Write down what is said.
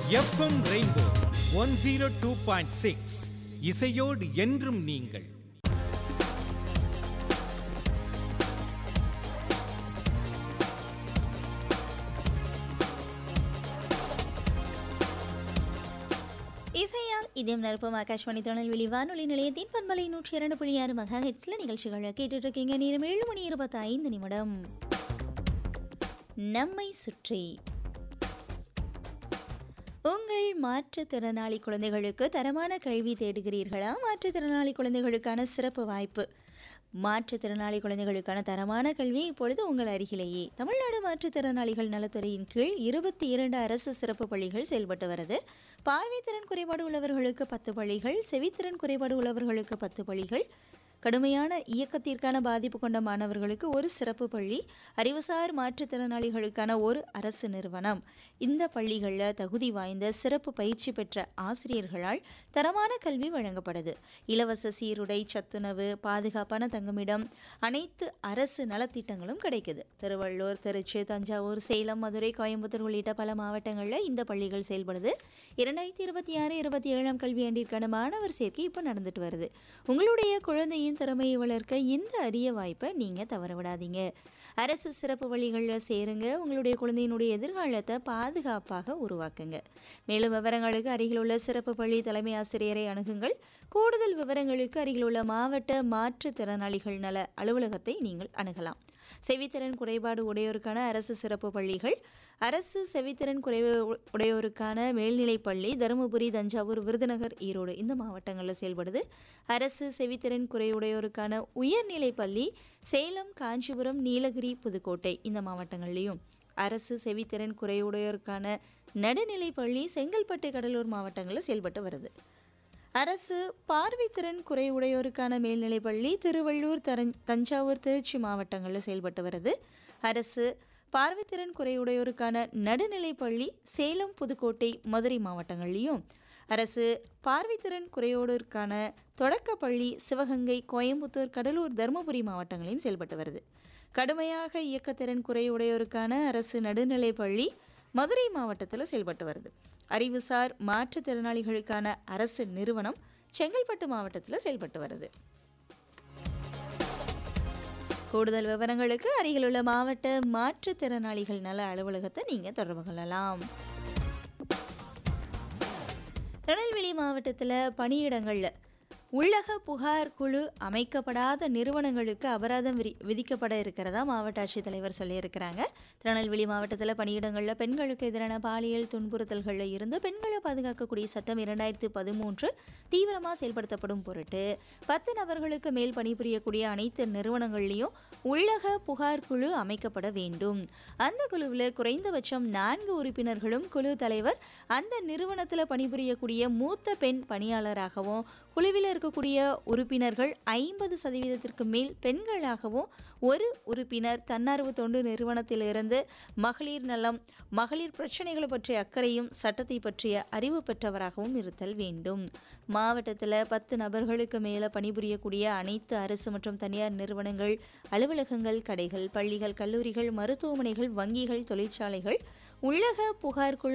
FM rainbow one zero two point six இசையோடு என்றும் நீங்கள் இசையால் இதயம் நிரப்பும் ஆகாஷ்வாணி திருநெல்வேலி வானொலி நிலையத்தின் பண்பலை நூற்றி இரண்டு புள்ளி ஆறு மெகா ஹெட்ஸ்ல நிகழ்ச்சிகளை கேட்டுட்டு இருக்கீங்க நேரம் ஏழு மணி இருபத்தி ஐந்து நிமிடம் நம்மை சுற்றி உங்கள் மாற்றுத்திறனாளி குழந்தைகளுக்கு தரமான கல்வி தேடுகிறீர்களா மாற்றுத்திறனாளி குழந்தைகளுக்கான சிறப்பு வாய்ப்பு மாற்றுத்திறனாளி குழந்தைகளுக்கான தரமான கல்வி இப்பொழுது உங்கள் அருகிலேயே தமிழ்நாடு மாற்றுத்திறனாளிகள் நலத்துறையின் கீழ் இருபத்தி இரண்டு அரசு சிறப்பு பள்ளிகள் செயல்பட்டு வருது பார்வைத்திறன் குறைபாடு உள்ளவர்களுக்கு பத்து பள்ளிகள் செவித்திறன் குறைபாடு உள்ளவர்களுக்கு பத்து பள்ளிகள் கடுமையான இயக்கத்திற்கான பாதிப்பு கொண்ட மாணவர்களுக்கு ஒரு சிறப்பு பள்ளி அறிவுசார் மாற்றுத்திறனாளிகளுக்கான ஒரு அரசு நிறுவனம் இந்த பள்ளிகளில் தகுதி வாய்ந்த சிறப்பு பயிற்சி பெற்ற ஆசிரியர்களால் தரமான கல்வி வழங்கப்படுது இலவச சீருடை சத்துணவு பாதுகாப்பான தங்குமிடம் அனைத்து அரசு நலத்திட்டங்களும் கிடைக்குது திருவள்ளூர் திருச்சி தஞ்சாவூர் சேலம் மதுரை கோயம்புத்தூர் உள்ளிட்ட பல மாவட்டங்களில் இந்த பள்ளிகள் செயல்படுது இரண்டாயிரத்தி இருபத்தி ஆறு இருபத்தி ஏழாம் கல்வியாண்டிற்கான மாணவர் சேர்க்கை இப்போ நடந்துட்டு வருது உங்களுடைய குழந்தையின் திறமையை வளர்க்க இந்த அரிய வாய்ப்பை நீங்கள் தவற விடாதீங்க அரசு சிறப்பு வழிகளில் சேருங்க உங்களுடைய குழந்தையினுடைய எதிர்காலத்தை பாதுகாப்பாக உருவாக்குங்க மேலும் விவரங்களுக்கு அருகிலுள்ள சிறப்பு பள்ளி தலைமை ஆசிரியரை அணுகுங்கள் கூடுதல் விவரங்களுக்கு அருகிலுள்ள மாவட்ட மாற்றுத்திறனாளிகள் நல அலுவலகத்தை நீங்கள் அணுகலாம் செவித்திறன் குறைபாடு உடையோருக்கான அரசு சிறப்பு பள்ளிகள் அரசு செவித்திறன் குறைவு உடையோருக்கான மேல்நிலைப் பள்ளி தருமபுரி தஞ்சாவூர் விருதுநகர் ஈரோடு இந்த மாவட்டங்களில் செயல்படுது அரசு செவித்திறன் குறைவுடையோருக்கான உயர்நிலைப் பள்ளி சேலம் காஞ்சிபுரம் நீலகிரி புதுக்கோட்டை இந்த மாவட்டங்கள்லேயும் அரசு செவித்திறன் குறைவுடையோருக்கான நடுநிலைப் பள்ளி செங்கல்பட்டு கடலூர் மாவட்டங்களில் செயல்பட்டு வருது அரசு பார்வைத்திறன் குறைவுடையோருக்கான மேல்நிலைப் பள்ளி திருவள்ளூர் தரஞ் தஞ்சாவூர் திருச்சி மாவட்டங்களில் செயல்பட்டு வருது அரசு பார்வைத்திறன் குறைவுடையோருக்கான நடுநிலைப் பள்ளி சேலம் புதுக்கோட்டை மதுரை மாவட்டங்கள்லேயும் அரசு பார்வைத்திறன் குறையோருக்கான தொடக்கப்பள்ளி சிவகங்கை கோயம்புத்தூர் கடலூர் தருமபுரி மாவட்டங்களையும் செயல்பட்டு வருது கடுமையாக இயக்கத்திறன் குறையுடையோருக்கான அரசு நடுநிலைப் பள்ளி மதுரை மாவட்டத்தில் செயல்பட்டு வருது அறிவுசார் மாற்றுத்திறனாளிகளுக்கான அரசு நிறுவனம் செங்கல்பட்டு மாவட்டத்தில் செயல்பட்டு வருது கூடுதல் விவரங்களுக்கு அருகிலுள்ள மாவட்ட மாற்றுத்திறனாளிகள் நல அலுவலகத்தை நீங்கள் தொடர்பு கொள்ளலாம் திருநெல்வேலி மாவட்டத்தில் பணியிடங்களில் உள்ளக புகார் குழு அமைக்கப்படாத நிறுவனங்களுக்கு அபராதம் விரி விதிக்கப்பட இருக்கிறதா மாவட்ட ஆட்சித்தலைவர் சொல்லியிருக்கிறாங்க திருநெல்வேலி மாவட்டத்தில் பணியிடங்களில் பெண்களுக்கு எதிரான பாலியல் துன்புறுத்தல்களில் இருந்து பெண்களை பாதுகாக்கக்கூடிய சட்டம் இரண்டாயிரத்து பதிமூன்று தீவிரமாக செயல்படுத்தப்படும் பொருட்டு பத்து நபர்களுக்கு மேல் பணிபுரியக்கூடிய அனைத்து நிறுவனங்கள்லேயும் உள்ளக புகார் குழு அமைக்கப்பட வேண்டும் அந்த குழுவில் குறைந்தபட்சம் நான்கு உறுப்பினர்களும் குழு தலைவர் அந்த நிறுவனத்தில் பணிபுரியக்கூடிய மூத்த பெண் பணியாளராகவும் குழுவில் இருக்கக்கூடிய உறுப்பினர்கள் ஐம்பது சதவீதத்திற்கு மேல் பெண்களாகவும் ஒரு உறுப்பினர் தன்னார்வ தொண்டு நிறுவனத்திலிருந்து மகளிர் நலம் மகளிர் பிரச்சனைகளை பற்றிய அக்கறையும் சட்டத்தை பற்றிய அறிவு பெற்றவராகவும் இருத்தல் வேண்டும் மாவட்டத்தில் பத்து நபர்களுக்கு மேலே பணிபுரியக்கூடிய அனைத்து அரசு மற்றும் தனியார் நிறுவனங்கள் அலுவலகங்கள் கடைகள் பள்ளிகள் கல்லூரிகள் மருத்துவமனைகள் வங்கிகள் தொழிற்சாலைகள் உள்ளக புகார் குழு